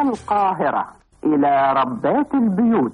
القاهرة إلى ربات البيوت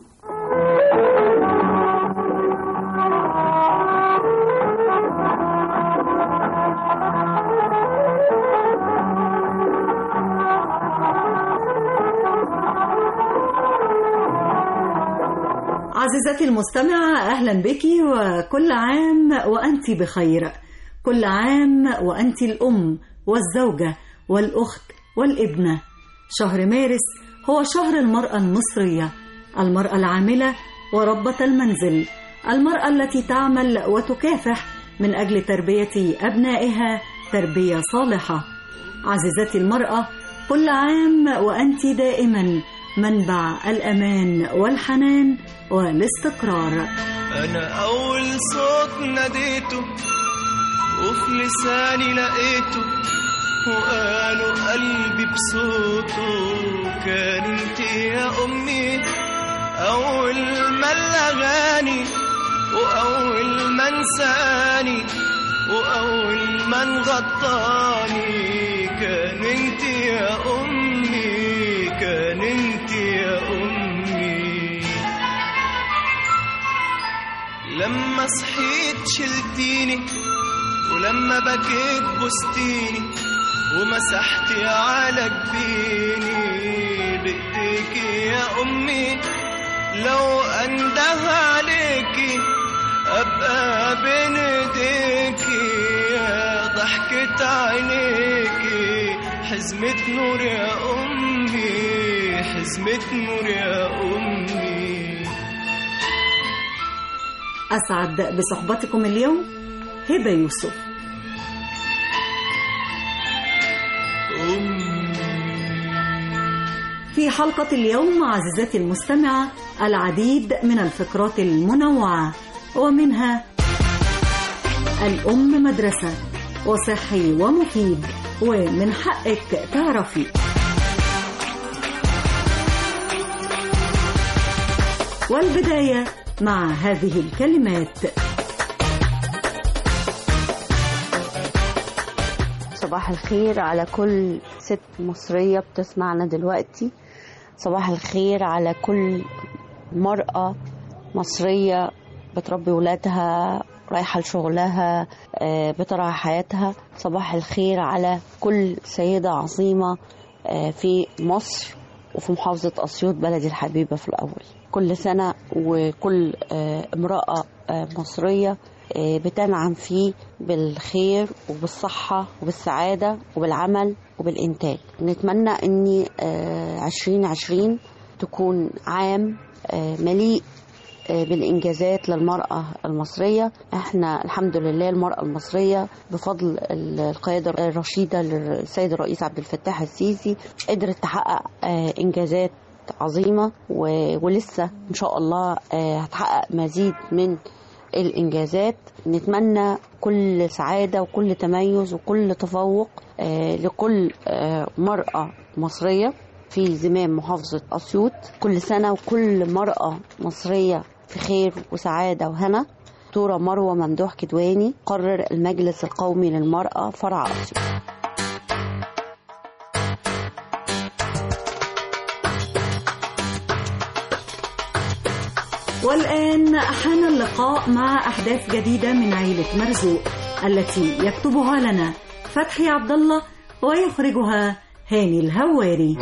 عزيزتي المستمعة أهلا بك وكل عام وأنت بخير كل عام وأنت الأم والزوجة والأخت والابنة شهر مارس هو شهر المرأة المصرية المرأة العاملة وربة المنزل المرأة التي تعمل وتكافح من أجل تربية أبنائها تربية صالحة عزيزتي المرأة كل عام وأنت دائما منبع الأمان والحنان والاستقرار أنا أول صوت ناديته وفي لساني لقيته وقالوا قلبي بصوته كان انت يا أمي أول ما الأغاني وأول ما انساني وأول ما انغطاني كان انت يا أمي كان انت يا أمي لما صحيت شلتيني ولما بكيت بستيني ومسحتي على جبيني بايديك يا امي لو انده عليكي ابقى بين ايديكي يا ضحكة عينيكي حزمة نور يا امي حزمة نور يا امي أسعد بصحبتكم اليوم هبة يوسف في حلقة اليوم عزيزتي المستمعة العديد من الفقرات المنوعة ومنها الأم مدرسة وصحي ومفيد ومن حقك تعرفي والبداية مع هذه الكلمات صباح الخير على كل ست مصرية بتسمعنا دلوقتي صباح الخير على كل مرأة مصرية بتربي ولادها رايحة لشغلها آه، بترعى حياتها صباح الخير على كل سيدة عظيمة آه، في مصر وفي محافظة أسيوط بلدي الحبيبة في الأول كل سنة وكل آه، امرأة آه، مصرية آه، بتنعم فيه بالخير وبالصحة وبالسعادة وبالعمل وبالإنتاج نتمنى أن عشرين عشرين تكون عام آه، مليء آه، بالإنجازات للمرأة المصرية احنا الحمد لله المرأة المصرية بفضل ال- القيادة الرشيدة للسيد الرئيس عبد الفتاح السيسي قدرت تحقق آه، إنجازات عظيمة و- ولسه إن شاء الله آه، هتحقق مزيد من الإنجازات نتمنى كل سعادة وكل تميز وكل تفوق آه، لكل آه، مرأة مصرية في زمام محافظة أسيوط كل سنة وكل مرأة مصرية في خير وسعادة وهنا دكتورة مروة ممدوح كدواني قرر المجلس القومي للمرأة فرع أسيوط والآن حان اللقاء مع أحداث جديدة من عيلة مرزوق التي يكتبها لنا فتحي عبد الله ويخرجها هاني الهواري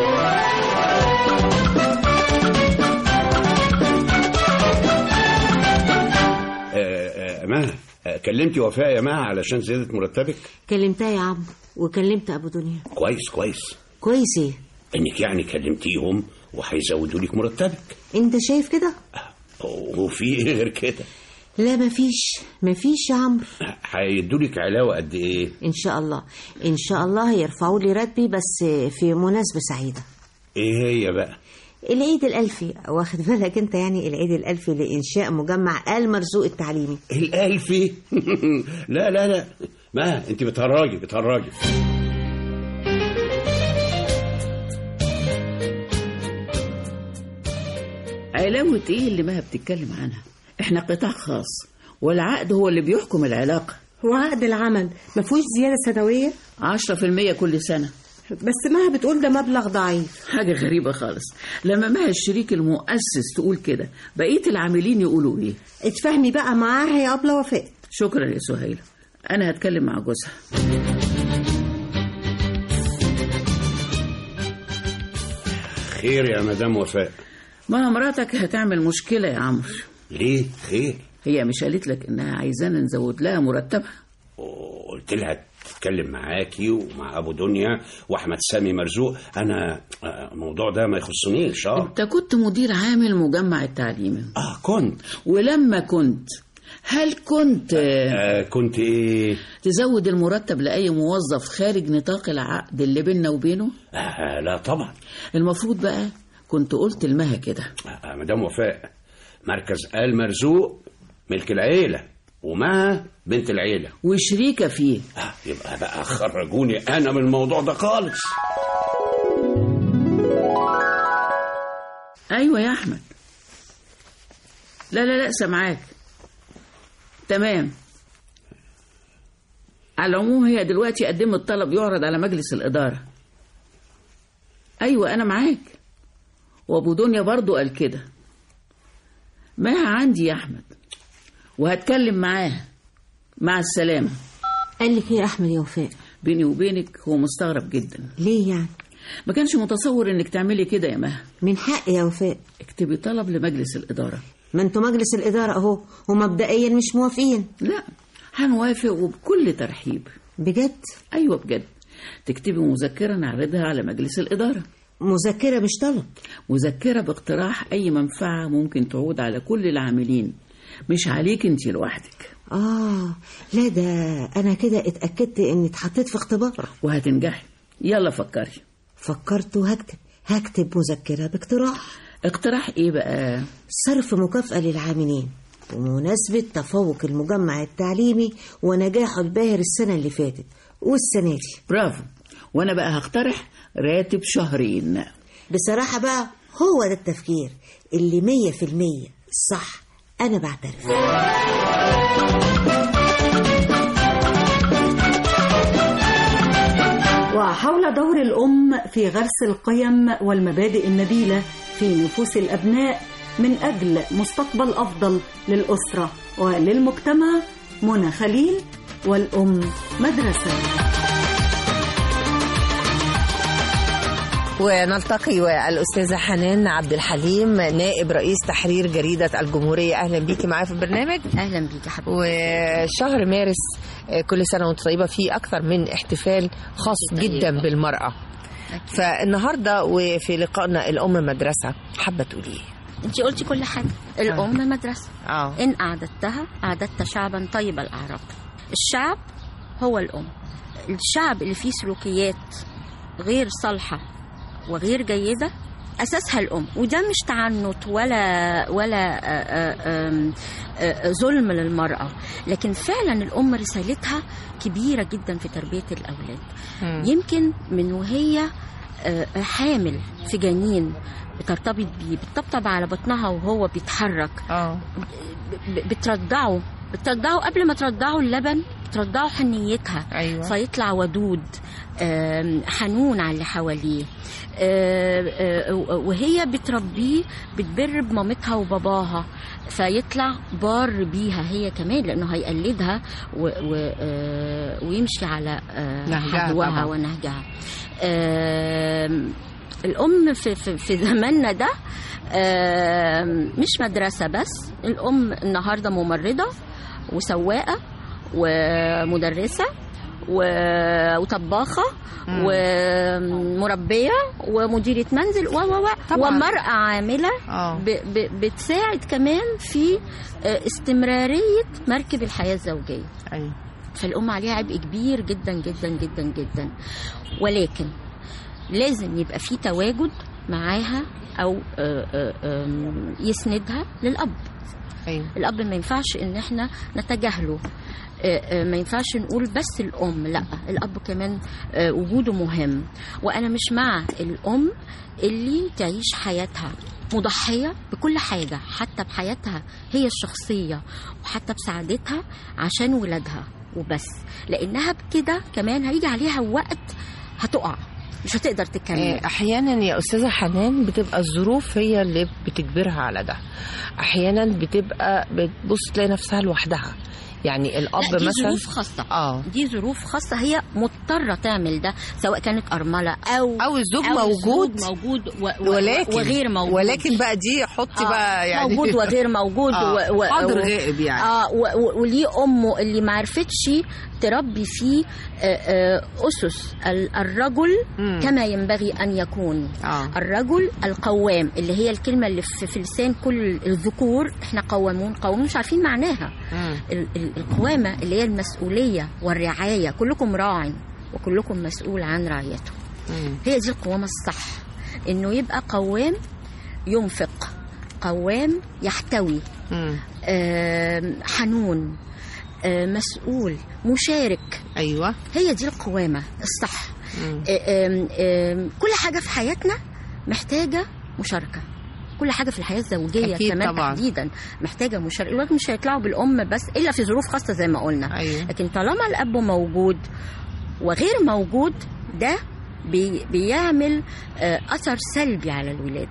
ما كلمتي وفاء يا ما علشان زيادة مرتبك كلمتها يا عم وكلمت ابو دنيا كويس كويس كويس ايه انك يعني كلمتيهم وهيزودوا لك مرتبك انت شايف كده وفي ايه غير كده لا مفيش مفيش يا عمرو هيدوا لك علاوة قد ايه ان شاء الله ان شاء الله هيرفعوا لي راتبي بس في مناسبة سعيدة ايه هي بقى العيد الألفي واخد بالك انت يعني العيد الألفي لإنشاء مجمع آل مرزوق التعليمي الألفي لا لا لا ما انت بتهرجي بتهرجي علاوة ايه اللي مها بتتكلم عنها احنا قطاع خاص والعقد هو اللي بيحكم العلاقة وعقد العمل ما فيهوش زيادة سنوية عشرة في المية كل سنة بس مها بتقول ده مبلغ ضعيف حاجة غريبة خالص لما مها الشريك المؤسس تقول كده بقية العاملين يقولوا ايه اتفاهمي بقى معاها يا أبلة وفاء شكرا يا سهيلة أنا هتكلم مع جوزها خير يا مدام وفاء ما مراتك هتعمل مشكلة يا عمرو ليه خير هي مش قالت لك إنها عايزانا نزود لها مرتبها قلت لها تتكلم معاكي ومع ابو دنيا واحمد سامي مرزوق انا آه، الموضوع ده ما يخصنيش اه أنت كنت مدير عامل مجمع التعليمي اه كنت ولما كنت هل كنت آه، آه كنت ايه تزود المرتب لأي موظف خارج نطاق العقد اللي بيننا وبينه آه لا طبعا المفروض بقى كنت قلت لمها كده آه مدام وفاء مركز آل مرزوق ملك العيلة ومعها بنت العيلة وشريكة فيه آه يبقى بقى خرجوني أنا من الموضوع ده خالص أيوة يا أحمد لا لا لا سامعاك تمام على العموم هي دلوقتي قدمت طلب يعرض على مجلس الإدارة أيوة أنا معاك وأبو دنيا برضو قال كده ما عندي يا أحمد وهتكلم معاه مع السلامة قال لك ايه يا أحمد يا وفاء بيني وبينك هو مستغرب جدا ليه يعني ما كانش متصور انك تعملي كده يا مها من حق يا وفاء اكتبي طلب لمجلس الإدارة ما انتوا مجلس الإدارة أهو ومبدئيا مش موافقين لا هنوافق وبكل ترحيب بجد أيوة بجد تكتبي مذكرة نعرضها على مجلس الإدارة مذكرة مش طلب مذكرة باقتراح أي منفعة ممكن تعود على كل العاملين مش عليك انت لوحدك آه لا ده أنا كده اتأكدت إني اتحطيت في اختبار وهتنجحي يلا فكري فكرت وهكتب هكتب مذكرة باقتراح اقتراح ايه بقى صرف مكافأة للعاملين بمناسبة تفوق المجمع التعليمي ونجاحه الباهر السنة اللي فاتت والسنة دي برافو وانا بقى هقترح راتب شهرين بصراحة بقى هو ده التفكير اللي مية في المية صح أنا بعترف وحول دور الأم في غرس القيم والمبادئ النبيلة في نفوس الأبناء من أجل مستقبل أفضل للأسرة وللمجتمع منى خليل والأم مدرسة ونلتقي والأستاذة حنان عبد الحليم نائب رئيس تحرير جريدة الجمهورية أهلا بيكي معايا في البرنامج اهلا بيك يا حبيبتي وشهر مارس آه، كل سنة وانت طيبة فيه أكثر من احتفال خاص طيبة. جدا بالمرأة فالنهاردة وفي لقائنا الأم مدرسة حابة تقولي ايه؟ انت قلتي كل حاجه الام مدرسه اه ان اعددتها اعددت شعبا طيب الاعراق الشعب هو الام الشعب اللي فيه سلوكيات غير صالحه وغير جيده اساسها الام وده مش تعنت ولا ولا آه، آه، آم، آه، ظلم للمراه لكن فعلا الام رسالتها كبيره جدا في تربيه الاولاد يمكن من وهي آه، حامل في جنين بترتبط بيه بتطبطب على بطنها وهو بيتحرك اه ب- بترضعه بترضعه قبل ما ترضعه اللبن بترضعه حنيتها أيوة. فيطلع ودود آم، حنون على اللي حواليه آه، آه، وهي بتربيه بتبر بمامتها وباباها فيطلع بار بيها هي كمان لانه هيقلدها و و آه، ويمشي على آه، نهجها حذوها طبعاً. ونهجها آم، الام في في, في زماننا ده آم، مش مدرسه بس الام النهارده ممرضه وسواقه ومدرسه و- وطباخه ومربيه ومديره منزل و و و طبعاً. ومراه عامله اه ب ب بتساعد كمان في آه، استمراريه مركب الحياه الزوجيه ايوه فالأم عليها عبء كبير جدا جدا جدا جدا ولكن لازم يبقى في تواجد معاها أو آه، آه، آم، يسندها للأب ايوه الأب ما ينفعش إن احنا نتجاهله آه، آه، ما ينفعش نقول بس الأم لا الأب كمان آه، وجوده مهم وأنا مش مع الأم اللي تعيش حياتها مضحية بكل حاجة حتى بحياتها هي الشخصية وحتى بسعادتها عشان ولادها وبس لأنها بكده كمان هيجي عليها وقت هتقع مش هتقدر تكمل آه، احيانا يا استاذه حنان بتبقى الظروف هي اللي بتجبرها على ده احيانا بتبقى بتبص تلاقي نفسها لوحدها يعني الاب لا، دي مثلا ظروف خاصة اه دي ظروف خاصة هي مضطرة تعمل ده سواء كانت أرملة أو او الزوج أو موجود الزوج موجود و و ولكن وغير موجود ولكن بقى دي حطي آه، بقى يعني موجود وغير موجود آه، و... و... حاضر و... غائب يعني اه و... و... وليه امه اللي ما عرفتش تربي فيه آه، آه، اسس ال- الرجل مم. كما ينبغي ان يكون اه الرجل القوام اللي هي الكلمه اللي في, في لسان كل الذكور احنا قوامون قوامون مش عارفين معناها مم. ال- ال- القوامه اللي هي المسؤوليه والرعايه كلكم راع وكلكم مسؤول عن رعيته مم. هي دي القوامة الصح انه يبقى قوام ينفق قوام يحتوي مم. آم، حنون آم، مسؤول مشارك ايوه هي دي القوامة الصح مم. آم، آم، كل حاجة في حياتنا محتاجة مشاركة كل حاجة في الحياة الزوجية أكيد كمان طبعاً. تحديدا محتاجة مشاركة الولاد مش هيطلعوا بالأم بس إلا في ظروف خاصة زي ما قلنا ايوه لكن طالما الاب موجود وغير موجود ده بي بيعمل آه، اثر سلبي على الولاد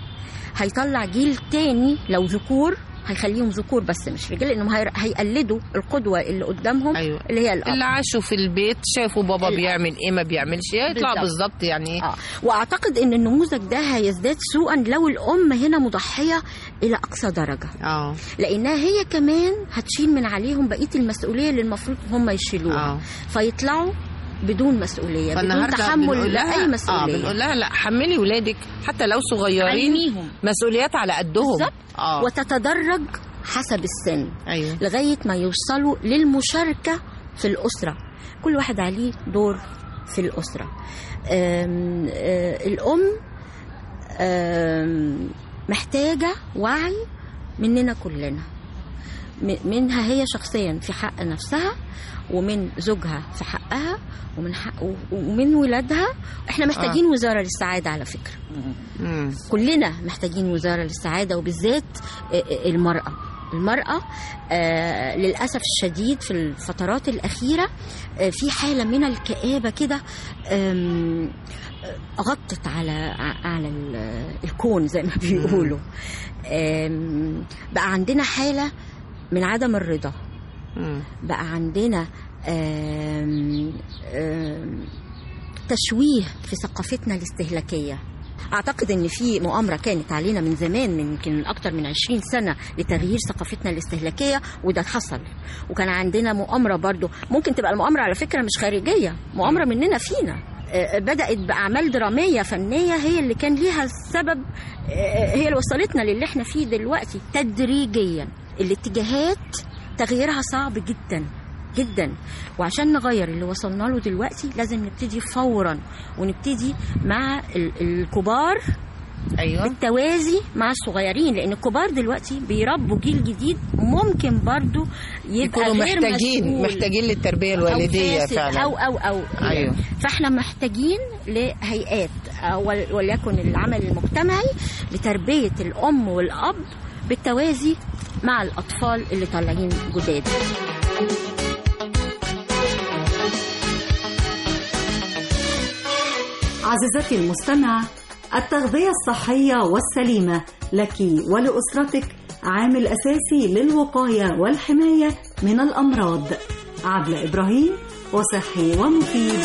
هيطلع جيل تاني لو ذكور هيخليهم ذكور بس مش رجال لانهم هي- هيقلدوا القدوه اللي قدامهم ايوه اللي هي الاب اللي عاشوا في البيت شافوا بابا الأب. بيعمل ايه ما بيعملش ايه يطلع بالظبط. بالظبط يعني اه واعتقد ان النموذج ده هيزداد سوءا لو الام هنا مضحيه الى اقصى درجه اه لانها هي كمان هتشيل من عليهم بقيه المسؤوليه اللي المفروض هم يشيلوها اه فيطلعوا بدون مسؤوليه بدون فالنهارده تحمل بنقول لها لاي مسؤوليه اه بنقول لها لا حملي ولادك حتى لو صغيرين علميهم مسؤوليات على قدهم بالظبط. اه وتتدرج حسب السن ايوه لغايه ما يوصلوا للمشاركه في الاسره كل واحد عليه دور في الاسره آم، آه، الام آم، محتاجه وعي مننا كلنا م- منها هي شخصيا في حق نفسها ومن زوجها في حقها ومن حق ومن ولادها احنا محتاجين وزاره للسعاده على فكره مم. كلنا محتاجين وزارة للسعادة وبالذات المرأة المرأة آه، للأسف الشديد في الفترات الأخيرة آه، في حالة من الكآبة كده آم، آه، غطت على على ال- الكون زي ما بيقولوا آم، بقى عندنا حالة من عدم الرضا مم. بقى عندنا آم، آم، تشويه في ثقافتنا الاستهلاكية أعتقد إن في مؤامرة كانت علينا من زمان من يمكن أكتر من 20 سنة لتغيير ثقافتنا الاستهلاكية وده حصل وكان عندنا مؤامرة برضو ممكن تبقى المؤامرة على فكرة مش خارجية مؤامرة مننا فينا آه، بدأت بأعمال درامية فنية هي اللي كان ليها السبب آه، هي اللي وصلتنا للي احنا فيه دلوقتي تدريجيا الاتجاهات تغييرها صعب جدا جدا وعشان نغير اللي وصلنا له دلوقتي لازم نبتدي فورا ونبتدي مع ال- الكبار ايوه بالتوازي مع الصغيرين لان الكبار دلوقتي بيربوا جيل جديد ممكن برضو يبقى يكونوا غير محتاجين مسؤول محتاجين للتربيه أو الوالديه فاسد فعلا او او او أيوة. فاحنا محتاجين لهيئات آه، ول- وليكن العمل المجتمعي لتربيه الام والاب بالتوازي مع الاطفال اللي طالعين جداد عزيزتي المستمع التغذية الصحية والسليمة لك ولأسرتك عامل أساسي للوقاية والحماية من الأمراض عبلة إبراهيم وصحي ومفيد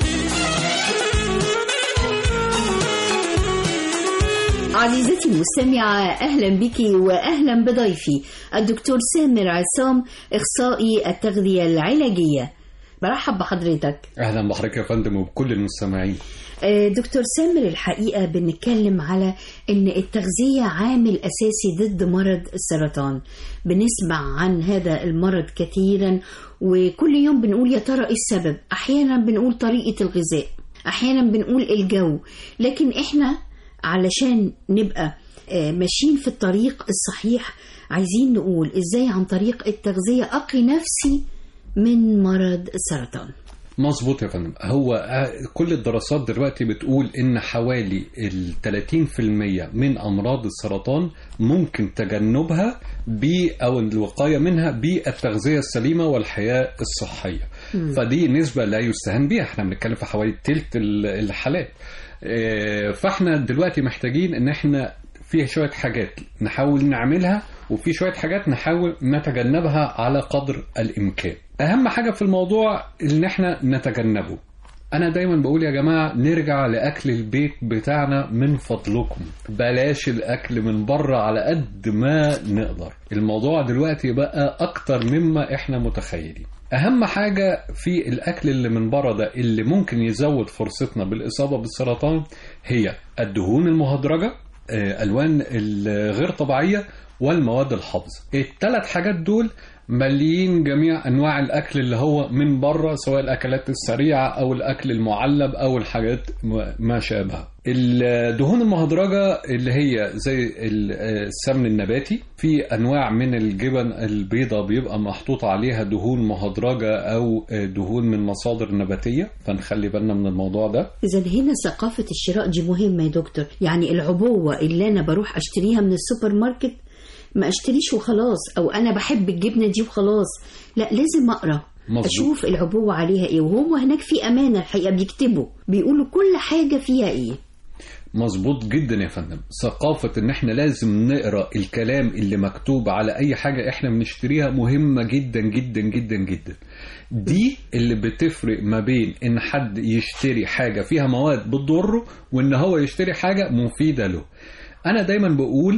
عزيزتي المستمعة أهلا بك وأهلا بضيفي الدكتور سامر عصام إخصائي التغذية العلاجية برحب بحضرتك اهلا بحضرتك يا فندم وبكل المستمعين آه، دكتور سامر الحقيقة بنتكلم على إن التغذية عامل أساسي ضد مرض السرطان بنسمع عن هذا المرض كثيرا وكل يوم بنقول يا ترى إيه السبب أحيانا بنقول طريقة الغذاء أحيانا بنقول الجو لكن إحنا علشان نبقى آه، ماشيين في الطريق الصحيح عايزين نقول إزاي عن طريق التغذية أقي نفسي من مرض السرطان مظبوط يا فندم هو آه، كل الدراسات دلوقتي بتقول ان حوالي ال 30% من امراض السرطان ممكن تجنبها ب او الوقايه منها بالتغذيه السليمه والحياه الصحيه مم. فدي نسبه لا يستهان بها احنا بنتكلم في حوالي تلت ال- الحالات آه، فاحنا دلوقتي محتاجين ان احنا في شويه حاجات نحاول نعملها وفي شويه حاجات نحاول نتجنبها على قدر الامكان اهم حاجه في الموضوع ان احنا نتجنبه انا دايما بقول يا جماعه نرجع لاكل البيت بتاعنا من فضلكم بلاش الاكل من بره على قد ما نقدر الموضوع دلوقتي بقى اكتر مما احنا متخيلين اهم حاجه في الاكل اللي من بره ده اللي ممكن يزود فرصتنا بالاصابه بالسرطان هي الدهون المهدرجه آه، الوان الغير طبيعيه والمواد الحافظه الثلاث حاجات دول مليين جميع انواع الاكل اللي هو من بره سواء الاكلات السريعه او الاكل المعلب او الحاجات م- ما شابه الدهون المهدرجه اللي هي زي ال- السمن النباتي في انواع من الجبن البيضاء بيبقى محطوط عليها دهون مهدرجه او دهون من مصادر نباتيه فنخلي بالنا من الموضوع ده إذا هنا ثقافة الشراء دي مهمة يا دكتور يعني العبوة اللي أنا بروح أشتريها من السوبر ماركت ما أشتريش وخلاص أو أنا بحب الجبنة دي وخلاص لا لازم أقرأ مظبوط. أشوف العبوة عليها إيه وهم هناك في أمانة الحقيقة بيكتبوا بيقولوا كل حاجة فيها إيه مظبوط جدا يا فندم ثقافة ان احنا لازم نقرا الكلام اللي مكتوب على اي حاجة احنا بنشتريها مهمة جدا جدا جدا جدا دي اللي بتفرق ما بين ان حد يشتري حاجة فيها مواد بتضره وان هو يشتري حاجة مفيدة له انا دايما بقول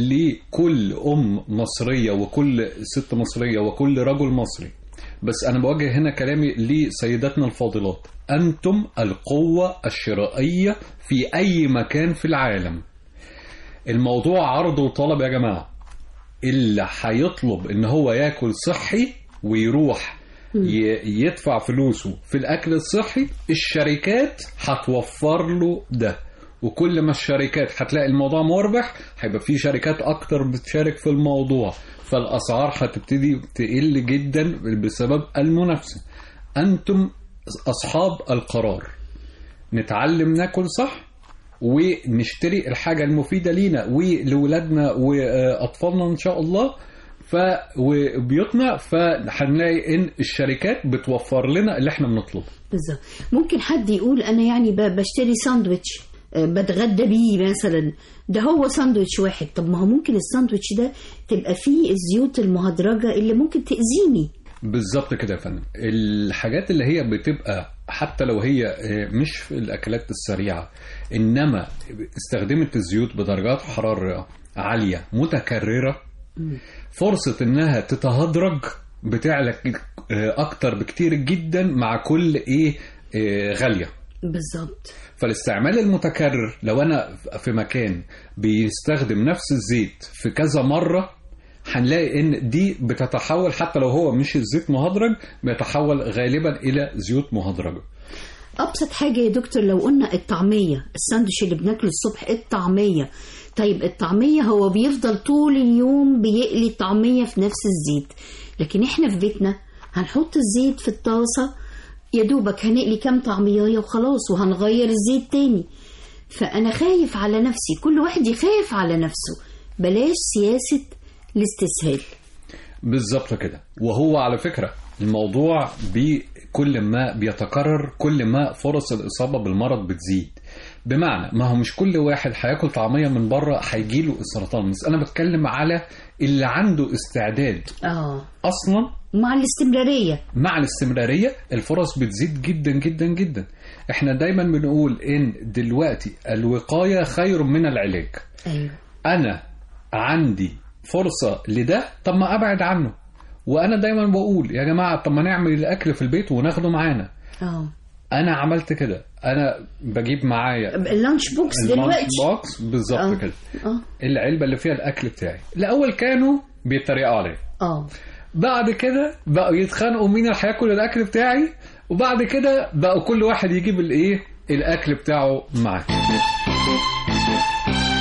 لكل ام مصرية وكل ست مصرية وكل رجل مصري بس انا بوجه هنا كلامي لسيداتنا الفاضلات انتم القوة الشرائية في اي مكان في العالم الموضوع عرض وطلب يا جماعة اللي هيطلب ان هو ياكل صحي ويروح ي- يدفع فلوسه في الاكل الصحي الشركات هتوفر له ده وكل ما الشركات هتلاقي الموضوع مربح هيبقى في شركات اكتر بتشارك في الموضوع فالاسعار هتبتدي تقل جدا بسبب المنافسه انتم اصحاب القرار نتعلم ناكل صح ونشتري الحاجة المفيدة لينا ولولادنا وأطفالنا إن شاء الله ف وبيوتنا فهنلاقي إن الشركات بتوفر لنا اللي إحنا بنطلبه بالظبط ممكن حد يقول انا يعني ب- بشتري ساندويتش آه، بتغدى بيه مثلا ده هو ساندويتش واحد طب ما هو ممكن الساندويتش ده تبقى فيه الزيوت المهدرجة اللي ممكن تأذيني بالظبط كده يا فندم الحاجات اللي هي بتبقى حتى لو هي آه، مش في الاكلات السريعه انما استخدمت الزيوت بدرجات حراره عاليه متكرره فرصه انها تتهدرج بتعلى آه، اكتر بكتير جدا مع كل ايه آه، غاليه بالظبط فالاستعمال المتكرر لو انا في مكان بيستخدم نفس الزيت في كذا مره هنلاقي ان دي بتتحول حتى لو هو مش الزيت مهدرج بيتحول غالبا الى زيوت مهدرجه ابسط حاجه يا دكتور لو قلنا الطعميه الساندوتش اللي بناكله الصبح الطعميه طيب الطعميه هو بيفضل طول اليوم بيقلي الطعميه في نفس الزيت لكن احنا في بيتنا هنحط الزيت في الطاسه يا دوبك هنقلي كام طعمية وخلاص وهنغير الزيت تاني فأنا خايف على نفسي كل واحد يخاف على نفسه بلاش سياسة الاستسهال بالظبط كده وهو على فكرة الموضوع بكل ما بيتكرر كل ما فرص الإصابة بالمرض بتزيد بمعنى ما هو مش كل واحد هياكل طعمية من بره هيجيله السرطان بس أنا بتكلم على اللي عنده استعداد اه أصلا مع الاستمرارية مع الاستمرارية الفرص بتزيد جدا جدا جدا احنا دايما بنقول ان دلوقتي الوقاية خير من العلاج ايوه انا عندي فرصة لده طب ما ابعد عنه وانا دايما بقول يا جماعة طب ما نعمل الاكل في البيت وناخده معانا اه انا عملت كده انا بجيب معايا اللانش بوكس اللانش دلوقتي بوكس بالظبط آه. كده اه العلبة اللي فيها الاكل بتاعي الاول كانوا بيتريقوا عليا اه بعد كده بقوا يتخانقوا مين اللي هياكل الاكل بتاعي وبعد كده بقوا كل واحد يجيب الايه الاكل بتاعه معاه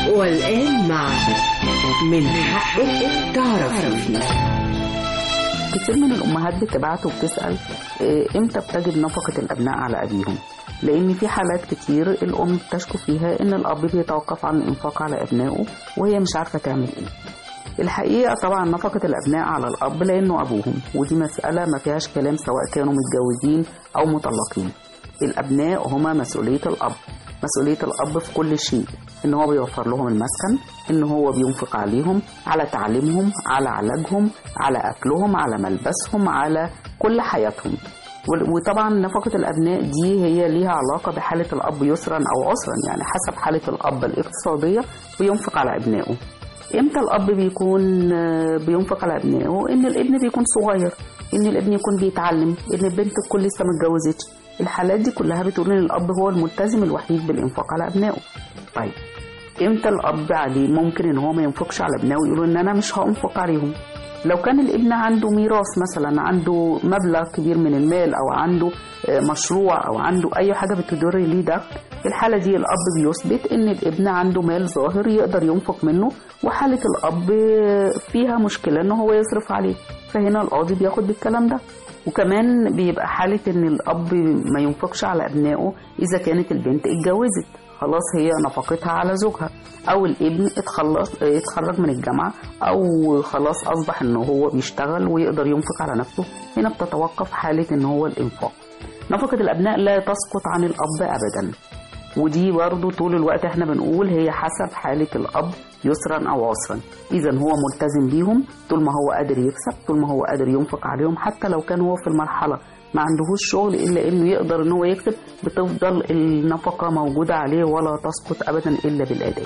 والآن مع من حقك تعرفي كتير من الأمهات بتبعت وبتسأل آه، إمتى بتجب نفقة الأبناء على أبيهم لأن في حالات كتير الأم بتشكو فيها إن الأب بيتوقف عن الإنفاق على أبنائه وهي مش عارفة تعمل إيه الحقيقة طبعا نفقة الأبناء على الأب لأنه أبوهم ودي مسألة ما فيهاش كلام سواء كانوا متجوزين أو مطلقين الأبناء هما مسؤولية الأب مسؤولية الأب في كل شيء إن هو بيوفر لهم المسكن إن هو بينفق عليهم على تعليمهم على علاجهم على أكلهم على ملبسهم على كل حياتهم وال- وطبعا نفقة الأبناء دي هي ليها علاقة بحالة الأب يسرا أو عسرا يعني حسب حالة الأب الاقتصادية بينفق على أبنائه امتى الاب بيكون آه، بينفق على ابنائه ان الابن بيكون صغير ان الابن يكون بيتعلم ان البنت تكون لسه ما اتجوزتش الحالات دي كلها بتقول ان الاب هو الملتزم الوحيد بالانفاق على ابنائه طيب امتى الاب عليه ممكن ان هو ما ينفقش على ابنائه ويقول ان انا مش هانفق عليهم لو كان الابن عنده ميراث مثلا عنده مبلغ كبير من المال او عنده آه، مشروع او عنده اي حاجه بتدر ليه ده في الحاله دي الاب بيثبت ان الابن عنده مال ظاهر يقدر ينفق منه وحاله الاب فيها مشكله ان هو يصرف عليه فهنا القاضي بياخد بالكلام ده وكمان بيبقى حاله ان الاب ما ينفقش على ابنائه اذا كانت البنت اتجوزت خلاص هي نفقتها على زوجها او الابن اتخلص اتخرج من الجامعه او خلاص اصبح ان هو بيشتغل ويقدر ينفق على نفسه هنا بتتوقف حاله ان هو الانفاق نفقه الابناء لا تسقط عن الاب ابدا ودي برضه طول الوقت احنا بنقول هي حسب حالة الأب يسرا أو عسرا إذا هو ملتزم بيهم طول ما هو قادر يكسب طول ما هو قادر ينفق عليهم حتى لو كان هو في المرحلة ما عندهوش شغل إلا إنه يقدر إن هو يكسب بتفضل النفقة موجودة عليه ولا تسقط أبدا إلا بالأداء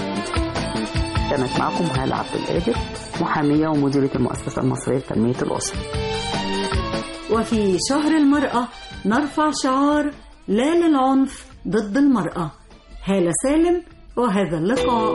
كانت معكم هالة عبد القادر محامية ومديرة المؤسسة المصرية لتنمية الأسرة وفي شهر المرأة نرفع شعار لا للعنف ضد المرأة هالة سالم وهذا اللقاء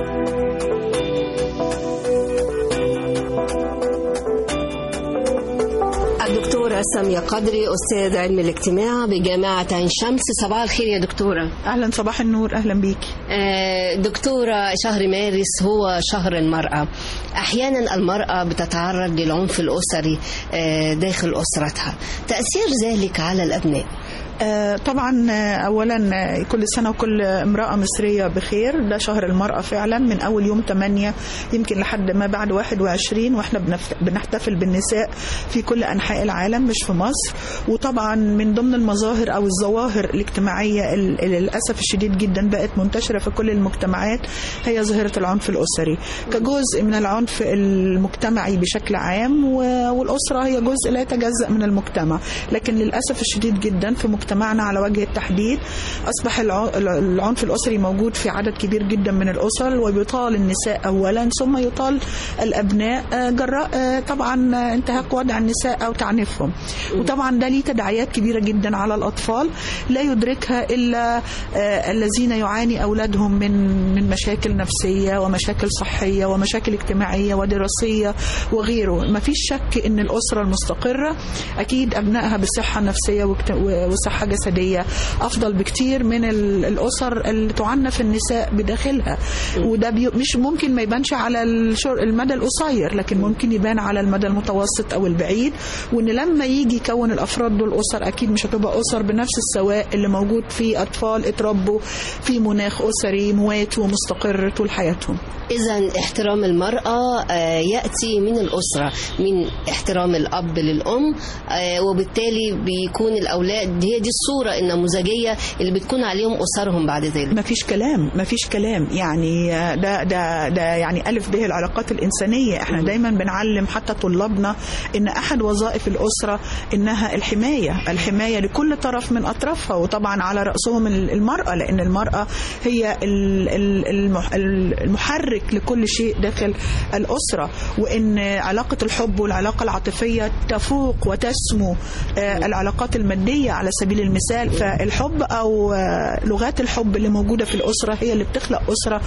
الدكتورة سامية قدري أستاذ علم الاجتماع بجامعة عين شمس صباح الخير يا دكتورة أهلا صباح النور أهلا بيكي آه، دكتورة شهر مارس هو شهر المرأة أحيانا المرأة بتتعرض للعنف الأسري آه، داخل أسرتها تأثير ذلك على الأبناء آه، طبعا آه، اولا آه، كل سنه وكل امراه مصريه بخير ده شهر المراه فعلا من اول يوم 8 يمكن لحد ما بعد 21 واحنا بنف- بنحتفل بالنساء في كل انحاء العالم مش في مصر وطبعا من ضمن المظاهر او الظواهر الاجتماعيه ال- اللي للاسف الشديد جدا بقت منتشره في كل المجتمعات هي ظاهره العنف الاسري كجزء من العنف المجتمعي بشكل عام و- والاسره هي جزء لا يتجزا من المجتمع لكن للاسف الشديد جدا في مجتمعنا على وجه التحديد اصبح الع- العنف الاسري موجود في عدد كبير جدا من الاسر وبيطال النساء اولا ثم يطال الابناء آه، جراء آه، طبعا آه، انتهاك وضع النساء او تعنيفهم وطبعا ده ليه تداعيات كبيره جدا على الاطفال لا يدركها الا آه، الذين يعاني اولادهم من من مشاكل نفسيه ومشاكل صحيه ومشاكل اجتماعيه ودراسيه وغيره ما فيش شك ان الاسره المستقره اكيد ابنائها بصحه نفسيه واجت- و- وصحه جسديه افضل بكتير من ال- الاسر اللي تعنف النساء بداخلها وده بي مش ممكن ما يبانش على الشر- المدى القصير لكن ممكن يبان على المدى المتوسط او البعيد وان لما يجي يكون الافراد دول اسر اكيد مش هتبقى اسر بنفس السواء اللي موجود في اطفال اتربوا في مناخ اسري موات ومستقر طول حياتهم إذا احترام المرأة آه، يأتي من الأسرة من احترام الأب للأم آه، وبالتالي بيكون الأولاد هي دي الصورة النموذجية اللي بتكون عليهم أسرهم بعد ذلك ما فيش كلام ما فيش كلام يعني ده ده ده يعني ألف به العلاقات الإنسانية احنا دايما بنعلم حتى طلابنا إن أحد وظائف الأسرة إنها الحماية الحماية لكل طرف من أطرافها وطبعا على رأسهم المرأة لأن المرأة هي ال- ال- المح- المحرك لكل شيء داخل الأسرة وإن علاقة الحب والعلاقة العاطفية تفوق وتسمو آه، العلاقات المادية على سبيل المثال فالحب أو آه، لغات الحب اللي موجودة في الأسرة هي اللي بتخلق أسرة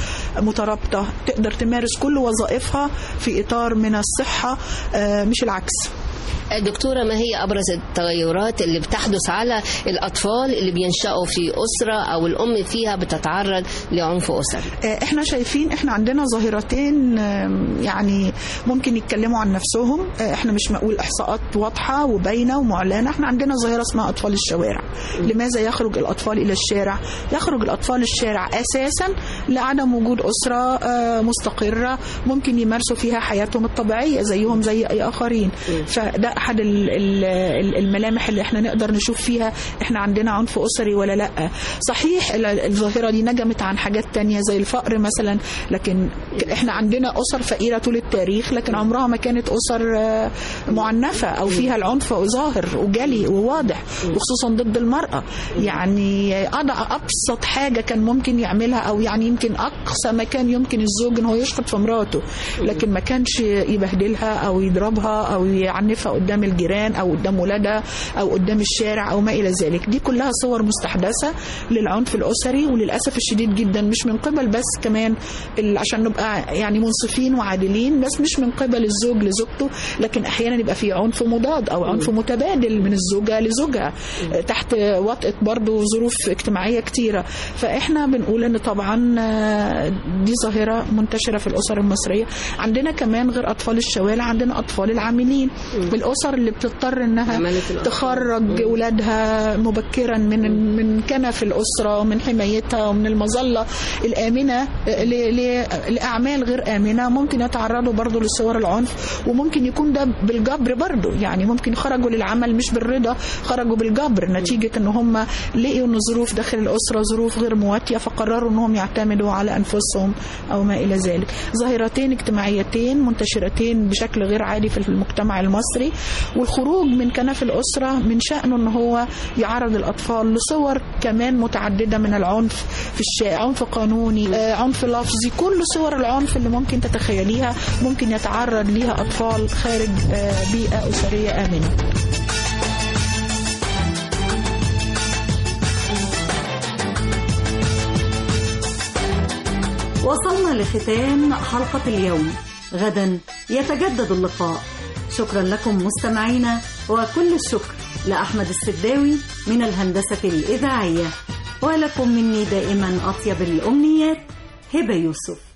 مترابطة تقدر تمارس كل وظائفها في إطار من الصحة آه، مش العكس دكتورة ما هي أبرز التغيرات اللي بتحدث على الأطفال اللي بينشأوا في أسرة أو الأم فيها بتتعرض لعنف أسري آه، احنا شايفين احنا عندنا ظاهرتين آم، يعني ممكن يتكلموا عن نفسهم آه، احنا مش بنقول احصاءات واضحه وباينه ومعلنه احنا عندنا ظاهره اسمها اطفال الشوارع لماذا يخرج الاطفال الى الشارع يخرج الاطفال الشارع اساسا لعدم وجود اسره آه، مستقره ممكن يمارسوا فيها حياتهم الطبيعيه زيهم زي اي اخرين فده احد ال- ال- ال- الملامح اللي احنا نقدر نشوف فيها احنا عندنا عنف اسري ولا لا صحيح ال- الظاهره دي نجمت عن حاجات تانية زي الفقر مثلا لكن ك- احنا عندنا اسر فقيره طول التاريخ لكن عمرها ما كانت اسر آه، معنفه او فيها العنف ظاهر وجلي وواضح وخصوصا ضد المراه يعني أضع ابسط حاجه كان ممكن يعملها او يعني يمكن اقصى ما كان يمكن الزوج ان هو يشخط في مراته لكن ما كانش يبهدلها او يضربها او يعنفها قدام الجيران او قدام ولادها او قدام الشارع او ما الى ذلك دي كلها صور مستحدثه للعنف الاسري وللاسف الشديد جدا مش من قبل بس كمان ال- عشان نبقى يعني منصفين وعادلين بس مش من قبل الزوج لزوجته لكن احيانا يبقى في عنف مضاد او عنف متبادل من الزوجه لزوجها تحت وطأة برضو ظروف اجتماعيه كتيره فاحنا بنقول ان طبعا آه، دي ظاهره منتشره في الاسر المصريه عندنا كمان غير اطفال الشوارع عندنا اطفال العاملين الاسر اللي بتضطر انها عمالة الأطفال. تخرج اولادها مبكرا من من كنف الاسره ومن حمايتها ومن المظله الامنه ل- ل- لاعمال غير امنه ممكن يتعرضوا برضو لصور العنف وممكن يكون ده بالجبر برضو يعني ممكن خرجوا للعمل مش بالرضا خرجوا بالجبر نتيجه ان هم لقوا ان الظروف داخل الاسره ظروف غير مواتيه فقرروا انهم يعتمدوا على انفسهم او ما الى ذلك ظاهرتين اجتماعيتين منتشرتين بشكل غير عادي في المجتمع المصري والخروج من كنف الاسره من شانه ان هو يعرض الاطفال لصور كمان متعدده من العنف في الشارع عنف قانوني آه، عنف لفظي كل صور العنف اللي ممكن تتخيليها ممكن يتعرض ليها اطفال خارج آه، بيئه اسريه امنه وصلنا لختام حلقة اليوم غدا يتجدد اللقاء شكرا لكم مستمعينا وكل الشكر لأحمد السداوي من الهندسة الإذاعية ولكم مني دائما أطيب الأمنيات هبة يوسف